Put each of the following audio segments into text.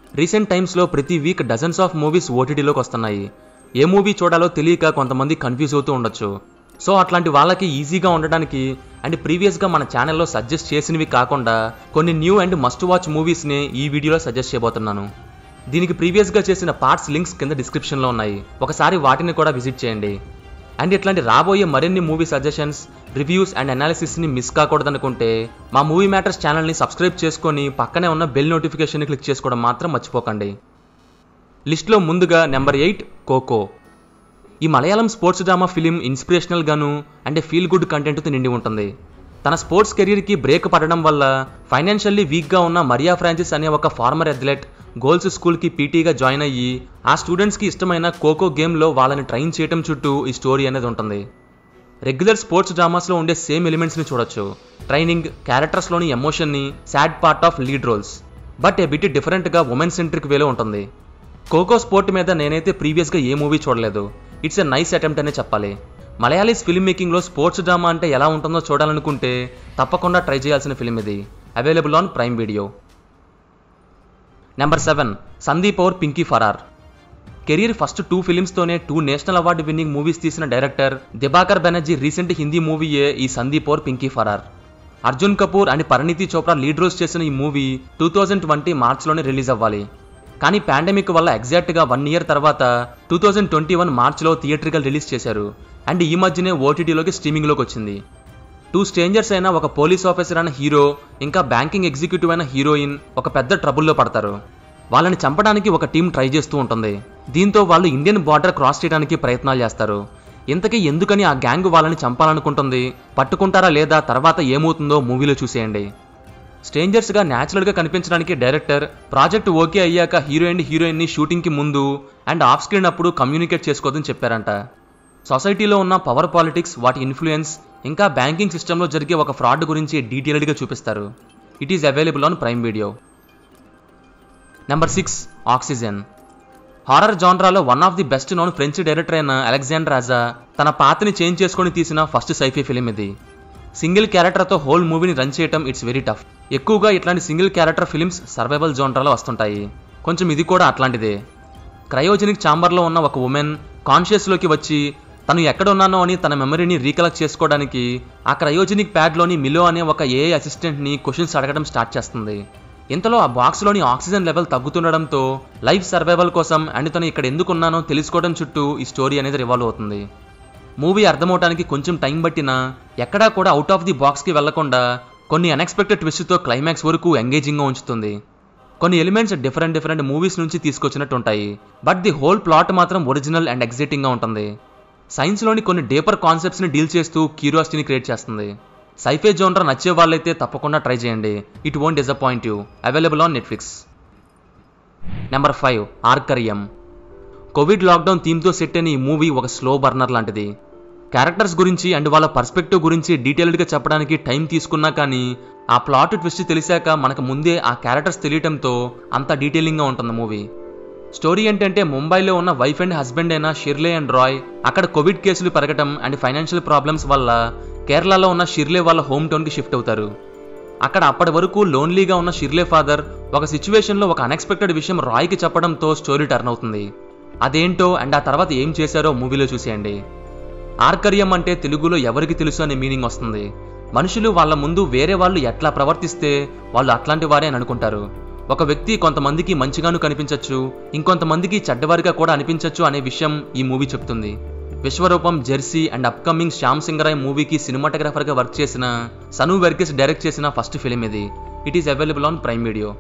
recent టైమ్స్లో ప్రతి week dozens of movies ఓటీటీలోకి వస్తున్నాయి ఏ మూవీ చూడాలో తెలియక కొంతమంది కన్ఫ్యూజ్ అవుతూ ఉండొచ్చు సో అట్లాంటి వాళ్ళకి ఈజీగా ఉండడానికి అండ్ ప్రీవియస్గా మన ఛానల్లో సజెస్ట్ చేసినవి కాకుండా కొన్ని న్యూ అండ్ మస్ట్ వాచ్ మూవీస్ని ఈ వీడియోలో సజెస్ట్ చేయబోతున్నాను దీనికి ప్రీవియస్గా చేసిన పార్ట్స్ లింక్స్ కింద డిస్క్రిప్షన్లో ఉన్నాయి ఒకసారి వాటిని కూడా విజిట్ చేయండి అండ్ ఇట్లాంటి రాబోయే మరిన్ని మూవీ సజెషన్స్ రివ్యూస్ అండ్ అనాలిసిస్ని మిస్ కాకూడదనుకుంటే మా మూవీ మ్యాటర్స్ ఛానల్ని సబ్స్క్రైబ్ చేసుకొని పక్కనే ఉన్న బెల్ నోటిఫికేషన్ క్లిక్ చేసుకోవడం మాత్రం మర్చిపోకండి లిస్ట్లో ముందుగా నెంబర్ ఎయిట్ కోకో ఈ Malayalam sports drama film inspirational గాను అండ్ ఫీల్ గుడ్ కంటెంట్తో నిండి ఉంటుంది తన స్పోర్ట్స్ కెరీర్కి బ్రేక్ పడడం వల్ల ఫైనాన్షియల్లీ వీక్గా ఉన్న మరియా ఫ్రాన్సిస్ అనే ఒక ఫార్మర్ అథ్లెట్ గోల్స్ స్కూల్కి పీటీగా జాయిన్ అయ్యి ఆ స్టూడెంట్స్కి ఇష్టమైన కోకో గేమ్లో వాళ్ళని ట్రైన్ చేయడం చుట్టూ ఈ స్టోరీ అనేది ఉంటుంది రెగ్యులర్ స్పోర్ట్స్ డ్రామాస్లో ఉండే సేమ్ ఎలిమెంట్స్ని చూడొచ్చు ట్రైనింగ్ క్యారెక్టర్స్లోని ఎమోషన్ని sad part of lead roles but a bit డిఫరెంట్గా ఉమెన్ సెంట్రిక్ వేలో ఉంటుంది కోకో స్పోర్ట్ మీద నేనైతే ప్రీవియస్గా ఏ మూవీ చూడలేదు ఇట్స్ ఎ నైస్ అటెంప్ట్ అనే చెప్పాలి మలయాళీస్ ఫిల్మ్ మేకింగ్లో స్పోర్ట్స్ డ్రామా అంటే ఎలా ఉంటుందో చూడాలనుకుంటే తప్పకుండా ట్రై చేయాల్సిన ఫిల్మ్ ఇది available on Prime Video number seven Sandeep Aur Pinky Faraar career first two ఫిలిమ్స్తోనే two national award winning movies తీసిన డైరెక్టర్ దిబాకర్ బెనర్జీ రీసెంట్ హిందీ మూవీయే ఈ Sandeep Aur Pinky Faraar Arjun Kapoor and Parineeti Chopra lead roles చేసిన ఈ మూవీ టూ థౌజండ్ ట్వంటీ మార్చ్లోనే రిలీజ్ అవ్వాలి కానీ పాండమిక్ వల్ల ఎగ్జాక్ట్గా వన్ ఇయర్ తర్వాత టూ థౌజండ్ ట్వంటీ వన్ మార్చ్లో థియేట్రికల్ రిలీజ్ చేశారు అండ్ ఈ మధ్యనే ఓటీటీలోకి స్ట్రీమింగ్లోకి వచ్చింది టూ స్ట్రేంజర్స్ అయిన ఒక పోలీస్ ఆఫీసర్ అయిన హీరో ఇంకా బ్యాంకింగ్ ఎగ్జిక్యూటివ్ అయిన హీరోయిన్ ఒక పెద్ద ట్రబుల్లో పడతారు వాళ్ళని చంపడానికి ఒక టీం ట్రై చేస్తూ ఉంటుంది దీంతో వాళ్ళు ఇండియన్ బార్డర్ క్రాస్ చేయడానికి ప్రయత్నాలు చేస్తారు ఇంతకీ ఎందుకని ఆ గ్యాంగ్ వాళ్ళని చంపాలనుకుంటుంది పట్టుకుంటారా లేదా తర్వాత ఏమవుతుందో మూవీలో చూసేయండి స్ట్రేంజర్స్గా న్యాచురల్గా కనిపించడానికి డైరెక్టర్ ప్రాజెక్ట్ ఓకే అయ్యాక హీరో అండ్ హీరోయిన్ని షూటింగ్కి ముందు అండ్ ఆఫ్ స్క్రీన్ అప్పుడు కమ్యూనికేట్ చేసుకోవద్దని చెప్పారంట సొసైటీలో ఉన్న పవర్ పాలిటిక్స్ వాటి ఇన్ఫ్లుయెన్స్ ఇంకా బ్యాంకింగ్ సిస్టంలో జరిగే ఒక ఫ్రాడ్ గురించి డీటెయిల్డ్గా చూపిస్తారు it is available on Prime Video number six oxygen horror జాన్రాలో one of the best known French director అయిన అలెగ్జాండర్ రాజా తన పాత్రని చేంజ్ చేసుకొని తీసిన ఫస్ట్ సైఫీ ఫిలిం ఇది సింగిల్ క్యారెక్టర్తో హోల్ మూవీని రన్ చేయటం ఇట్స్ వెరీ టఫ్ ఎక్కువగా ఇట్లాంటి సింగిల్ క్యారెక్టర్ ఫిలిమ్స్ సర్వైవల్ జోన్రాలో వస్తుంటాయి కొంచెం ఇది కూడా అట్లాంటిదే క్రయోజనిక్ ఛాంబర్లో ఉన్న ఒక ఉమెన్ కాన్షియస్లోకి వచ్చి తను ఎక్కడ ఉన్నానో అని తన మెమరీని రీకలెక్ట్ చేసుకోవడానికి ఆ క్రయోజనిక్ ప్యాడ్లోని మిలో అనే ఒక ఏఐ అసిస్టెంట్ని క్వశ్చన్స్ అడగడం స్టార్ట్ చేస్తుంది ఇంతలో ఆ బాక్స్లోని ఆక్సిజన్ లెవెల్ తగ్గుతుండడంతో లైఫ్ సర్వైవల్ కోసం అండ్ తను ఇక్కడ ఎందుకున్నానో తెలుసుకోవడం చుట్టూ ఈ స్టోరీ అనేది రివాల్వ్ అవుతుంది మూవీ అర్థమవటానికి కొంచెం టైం పట్టినా ఎక్కడా కూడా అవుట్ ఆఫ్ ది బాక్స్కి వెళ్లకుండా కొన్ని అన్ఎక్స్పెక్టెడ్ ట్విస్ట్తో క్లైమాక్స్ వరకు ఎంగేజింగ్గా ఉంచుతుంది కొన్ని ఎలిమెంట్స్ డిఫరెంట్ డిఫరెంట్ మూవీస్ నుంచి తీసుకొచ్చినట్టు ఉంటాయి బట్ ది హోల్ ప్లాట్ మాత్రం ఒరిజినల్ అండ్ ఎగ్జైటింగ్గా ఉంటుంది సైన్స్లోని కొన్ని డీపర్ కాన్సెప్ట్స్ని డీల్ చేస్తూ క్యూరియాసిటీని క్రియేట్ చేస్తుంది సైఫే జోనర్ నచ్చే వాళ్ళైతే తప్పకుండా ట్రై చేయండి it won't disappoint you available on Netflix number five Aarkariyam Covid lockdown థీమ్తో సెట్ అయిన ఈ మూవీ ఒక స్లో బర్నర్ లాంటిది క్యారెక్టర్స్ గురించి అండ్ వాళ్ళ పర్స్పెక్టివ్ గురించి డీటెయిల్డ్గా చెప్పడానికి టైం తీసుకున్నా కానీ ఆ ప్లాట్ ట్విస్ట్ తెలిసాక మనకు ముందే ఆ క్యారెక్టర్స్ తెలియటంతో అంత డీటెయిలింగ్గా ఉంటుంది మూవీ స్టోరీ ఏంటంటే ముంబైలో ఉన్న వైఫ్ అండ్ హస్బెండ్ అయిన షిర్లే అండ్ రాయ్ అక్కడ కోవిడ్ కేసులు పెరగటం అండ్ ఫైనాన్షియల్ ప్రాబ్లమ్స్ వల్ల కేరళలో ఉన్న షిర్లే వాళ్ళ హోమ్ టౌన్కి షిఫ్ట్ అవుతారు అక్కడ అప్పటి వరకు లోన్లీగా ఉన్న షిర్లే ఫాదర్ ఒక సిచ్యువేషన్లో ఒక అన్ఎక్స్పెక్టెడ్ విషయం రాయ్కి చెప్పడంతో స్టోరీ టర్న్ అవుతుంది అదేంటో అండ్ ఆ తర్వాత ఏం చేశారో మూవీలో చూసేయండి ఆర్కర్యం అంటే తెలుగులో ఎవరికి తెలుసు అనే మీనింగ్ వస్తుంది మనుషులు వాళ్ళ ముందు వేరే వాళ్ళు ఎట్లా ప్రవర్తిస్తే వాళ్ళు అట్లాంటి వారే అని అనుకుంటారు ఒక వ్యక్తి కొంతమందికి మంచిగాను కనిపించవచ్చు ఇంకొంతమందికి చెడ్డవారిగా కూడా అనిపించవచ్చు అనే విషయం ఈ మూవీ చెప్తుంది Vishwaroopam Jersey and upcoming Shyam Singha మూవీకి సినిమాటోగ్రాఫర్గా వర్క్ చేసిన సను వెర్కెస్ డైరెక్ట్ చేసిన ఫస్ట్ ఫిలిం ఇది it is available on Prime Video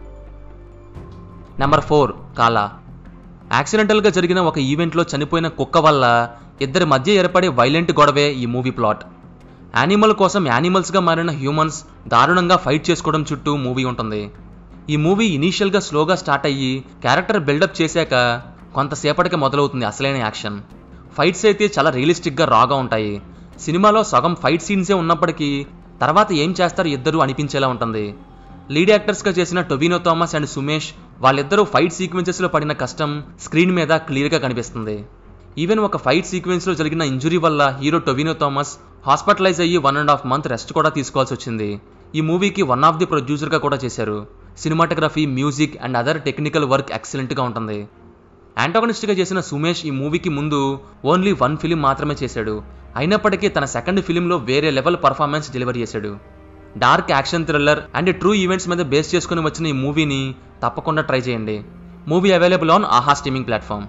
number four Kala యాక్సిడెంటల్గా జరిగిన ఒక ఈవెంట్లో చనిపోయిన కుక్క వల్ల ఇద్దరి మధ్య ఏర్పడే వైలెంట్ గొడవే ఈ మూవీ ప్లాట్ యానిమల్ కోసం యానిమల్స్గా మారిన హ్యూమన్స్ దారుణంగా ఫైట్ చేసుకోవడం చుట్టూ మూవీ ఉంటుంది ఈ మూవీ ఇనీషియల్గా స్లోగా స్టార్ట్ అయ్యి క్యారెక్టర్ బిల్డప్ చేశాక కొంతసేపటికి మొదలవుతుంది అసలైన యాక్షన్ ఫైట్స్ అయితే చాలా రియలిస్టిక్గా రాగా ఉంటాయి సినిమాలో సగం ఫైట్ సీన్సే ఉన్నప్పటికీ తర్వాత ఏం చేస్తారు ఇద్దరు అనిపించేలా ఉంటుంది లీడ్ యాక్టర్స్గా చేసిన టొవినో థామస్ అండ్ సుమేష్ వాళ్ళిద్దరూ ఫైట్ సీక్వెన్సెస్లో పడిన కష్టం స్క్రీన్ మీద క్లియర్గా కనిపిస్తుంది ఈవెన్ ఒక ఫైట్ సీక్వెన్స్లో జరిగిన ఇంజురీ వల్ల హీరో టొవినో థామస్ హాస్పిటలైజ్ అయ్యి one and half month rest కూడా తీసుకోవాల్సి వచ్చింది ఈ మూవీకి వన్ ఆఫ్ ది ప్రొడ్యూసర్గా కూడా చేశారు cinematography music and other technical work ఎక్సలెంట్గా ఉంటుంది యాంటాగనిస్ట్గా చేసిన సుమేష్ ఈ మూవీకి ముందు ఓన్లీ వన్ ఫిలిం మాత్రమే చేశాడు అయినప్పటికీ తన సెకండ్ ఫిలింలో వేరే లెవెల్ పర్ఫార్మెన్స్ డెలివరీ చేశాడు dark action thriller and true events మీద బేస్ చేసుకుని వచ్చిన ఈ మూవీని తప్పకుండా ట్రై చేయండి movie available on Aha streaming platform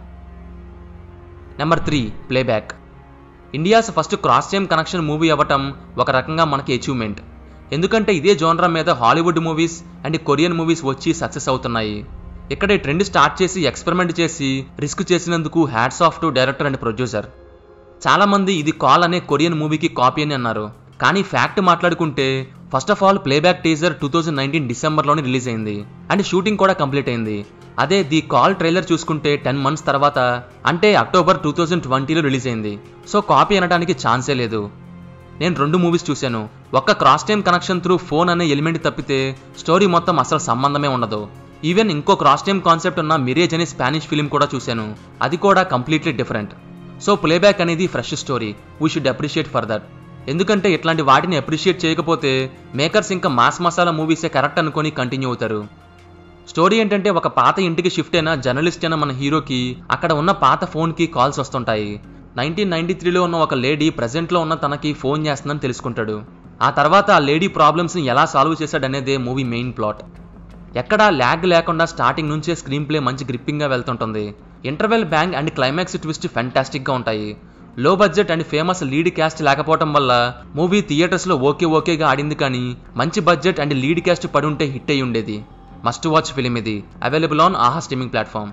number three playback India's first cross time connection movie అవ్వటం ఒక రకంగా మనకి అచీవ్మెంట్ ఎందుకంటే ఇదే జోనరా మీద Hollywood movies and Korean movies వచ్చి సక్సెస్ అవుతున్నాయి ఇక్కడ ఈ ట్రెండ్ స్టార్ట్ చేసి ఎక్స్పెరిమెంట్ చేసి రిస్క్ చేసినందుకు hats off to director and producer చాలామంది ఇది కాల్ అనే కొరియన్ మూవీకి కాపీ అని అన్నారు కానీ ఫ్యాక్ట్ మాట్లాడుకుంటే first of all playback teaser two thousand nineteen డిసెంబర్లోనే రిలీజ్ అయింది అండ్ షూటింగ్ కూడా కంప్లీట్ అయింది అదే ది కాల్ ట్రైలర్ చూసుకుంటే టెన్ మంత్స్ తర్వాత అంటే అక్టోబర్ టూ థౌజండ్ ట్వంటీలో రిలీజ్ అయింది సో కాపీ అనడానికి ఛాన్సే లేదు నేను రెండు మూవీస్ చూశాను ఒక్క cross time connection through phone అనే ఎలిమెంట్ తప్పితే స్టోరీ మొత్తం అసలు సంబంధమే ఉండదు ఈవెన్ ఇంకో క్రాస్ టైమ్ కాన్సెప్ట్ ఉన్న మిరేజ్ అనే స్పానిష్ ఫిలిం కూడా చూశాను అది కూడా కంప్లీట్లీ డిఫరెంట్ సో ప్లేబ్యాక్ అనేది fresh story we should appreciate for that ఎందుకంటే ఇట్లాంటి వాటిని అప్రిషియేట్ చేయకపోతే మేకర్స్ ఇంకా మాస్ మసాలా మూవీసే కరెక్ట్ అనుకొని కంటిన్యూ అవుతారు స్టోరీ ఏంటంటే ఒక పాత ఇంటికి షిఫ్ట్ అయిన జర్నలిస్ట్ అయిన మన హీరోకి అక్కడ ఉన్న పాత ఫోన్కి కాల్స్ వస్తుంటాయి నైన్టీన్ నైన్టీ త్రీలో ఉన్న ఒక లేడీ ప్రజెంట్లో ఉన్న తనకి ఫోన్ చేస్తుందని తెలుసుకుంటాడు ఆ తర్వాత ఆ లేడీ ప్రాబ్లమ్స్ని ఎలా సాల్వ్ చేశాడనేదే మూవీ మెయిన్ ప్లాట్ ఎక్కడా ల్యాగ్ లేకుండా స్టార్టింగ్ నుంచే స్క్రీన్ ప్లే మంచి గ్రిప్పింగ్గా వెళ్తుంటుంది interval bang and climax twist ఫెంటాస్టిక్గా ఉంటాయి low budget and famous lead cast లేకపోవడం వల్ల మూవీ థియేటర్స్లో ఓకే ఓకేగా ఆడింది కానీ మంచి బడ్జెట్ అండ్ లీడ్ క్యాస్ట్ పడుంటే హిట్ అయి ఉండేది మస్ట్ వాచ్ ఫిలిం ఇది available on Aha streaming platform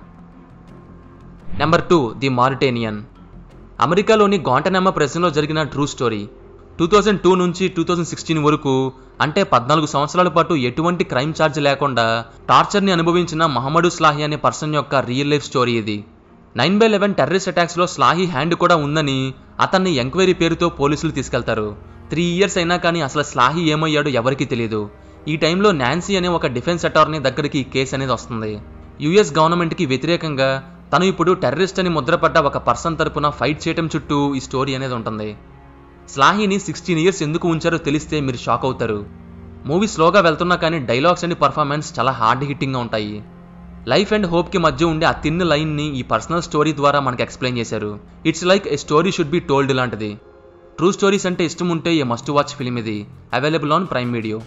number two the Mauritanian అమెరికాలోని గాంటనమ్మ ప్రెసెంట్లో జరిగిన true story two thousand two నుంచి టూ థౌజండ్ సిక్స్టీన్ వరకు అంటే పద్నాలుగు సంవత్సరాల పాటు ఎటువంటి క్రైమ్ ఛార్జ్ లేకుండా టార్చర్ని అనుభవించిన మహమ్మడు స్లాహి అనే పర్సన్ యొక్క రియల్ లైఫ్ స్టోరీ ఇది నైన్ బై లెవెన్ టెర్రరిస్ట్ అటాక్స్లో స్లాహి హ్యాండ్ కూడా ఉందని అతన్ని ఎంక్వైరీ పేరుతో పోలీసులు తీసుకెళ్తారు త్రీ ఇయర్స్ అయినా కానీ అసలు స్లాహి ఏమయ్యాడో ఎవరికీ తెలియదు ఈ టైంలో నాన్సీ అనే ఒక డిఫెన్స్ అటార్నీ దగ్గరికి ఈ కేసు అనేది వస్తుంది యుఎస్ గవర్నమెంట్కి వ్యతిరేకంగా తను ఇప్పుడు టెర్రరిస్ట్ అని ముద్రపడ్డ ఒక పర్సన్ తరపున ఫైట్ చేయడం చుట్టూ ఈ స్టోరీ అనేది ఉంటుంది స్లాహీని సిక్స్టీన్ ఇయర్స్ ఎందుకు ఉంచారో తెలిస్తే మీరు షాక్ అవుతారు మూవీ స్లోగా వెళ్తున్నా కానీ డైలాగ్స్ అండ్ పర్ఫార్మెన్స్ చాలా హార్డ్ హిట్టింగ్గా ఉంటాయి లైఫ్ అండ్ హోప్కి మధ్య ఉండే ఆ తిన్న లైన్ని ఈ పర్సనల్ స్టోరీ ద్వారా మనకి ఎక్స్ప్లెయిన్ చేశారు it's like a story should be told లాంటిది ట్రూ స్టోరీస్ అంటే ఇష్టం ఉంటే ఏ మస్ట్ వాచ్ ఫిలిం ఇది available on Prime Video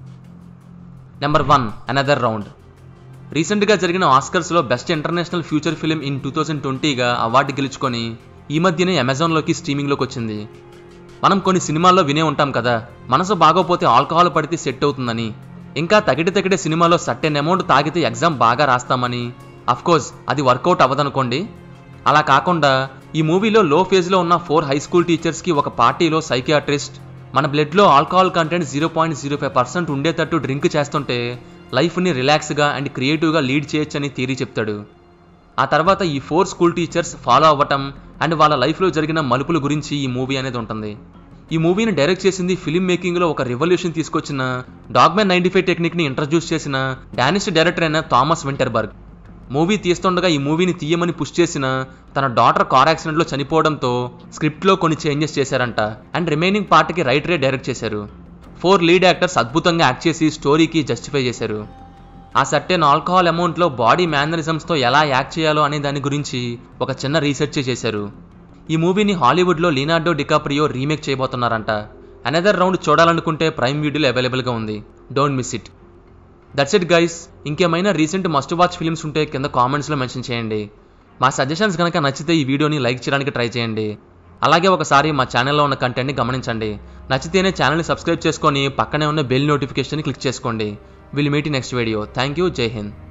number one another round రీసెంట్గా జరిగిన ఆస్కర్స్లో best international feature film in two thousand ట్వంటీగా అవార్డు గెలుచుకొని ఈ మధ్యనే అమెజాన్లోకి స్ట్రీమింగ్లోకి వచ్చింది మనం కొన్ని సినిమాల్లో వినే ఉంటాం కదా మనసు బాగోపోతే ఆల్కహాల్ పడితే సెట్ అవుతుందని ఇంకా తగిటి తగిడే సినిమాలో సర్టెన్ అమౌంట్ తాగితే ఎగ్జామ్ బాగా రాస్తామని కోర్స్ అది వర్కౌట్ అవ్వదనుకోండి అలా కాకుండా ఈ మూవీలో లో ఫేజ్లో ఉన్న ఫోర్ హై స్కూల్ టీచర్స్కి ఒక పార్టీలో సైకియాట్రిస్ట్ మన బ్లడ్లో alcohol content zero point zero five percent ఉండేటట్టు డ్రింక్ చేస్తుంటే లైఫ్ని రిలాక్స్గా అండ్ క్రియేటివ్గా లీడ్ చేయొచ్చని థియరీ చెప్తాడు ఆ తర్వాత ఈ ఫోర్ స్కూల్ టీచర్స్ ఫాలో అవ్వటం అండ్ వాళ్ళ లైఫ్లో జరిగిన మలుపుల గురించి ఈ మూవీ అనేది ఉంటుంది ఈ మూవీని డైరెక్ట్ చేసింది ఫిల్మ్ మేకింగ్లో ఒక రెవల్యూషన్ తీసుకొచ్చిన డాగ్మెన్ నైంటీ ఫైవ్ టెక్నిక్ని ఇంట్రడ్యూస్ చేసిన డానిష్ డైరెక్టర్ అయిన థామస్ వింటర్బర్గ్ మూవీ తీస్తుండగా ఈ మూవీని తీయమని పుష్ చేసిన తన డాటర్ కార్ యాక్సిడెంట్లో చనిపోవడంతో స్క్రిప్ట్లో కొన్ని చేంజెస్ చేశారంట అండ్ రిమైనింగ్ పార్ట్కి రైటరే డైరెక్ట్ చేశారు ఫోర్ లీడ్ యాక్టర్స్ అద్భుతంగా యాక్ట్ చేసి స్టోరీకి జస్టిఫై చేశారు ఆ సర్టెన్ ఆల్కహాల్ అమౌంట్లో బాడీ మేనరిజమ్స్తో ఎలా యాక్ట్ చేయాలో అనే దాని గురించి ఒక చిన్న రీసెర్చ్ చేశారు ఈ మూవీని హాలీవుడ్లో లీనార్డో డికాప్రియో రీమేక్ చేయబోతున్నారంట అనదర్ రౌండ్ చూడాలనుకుంటే ప్రైమ్ వీడియోలో అవైలబుల్గా ఉంది don't miss it that's it guys ఇంకేమైనా రీసెంట్ మస్ట్ వాచ్ ఫిల్మ్స్ ఉంటే కింద కామెంట్స్లో మెన్షన్ చేయండి మా సజెషన్స్ కనుక నచ్చితే ఈ వీడియోని లైక్ చేయడానికి ట్రై చేయండి అలాగే ఒకసారి మా ఛానల్లో ఉన్న కంటెంట్ని గమనించండి నచ్చితేనే ఛానల్ని సబ్స్క్రైబ్ చేసుకొని పక్కనే ఉన్న బెల్ నోటిఫికేషన్ క్లిక్ చేసుకోండి will meet next video thank you జై హింద్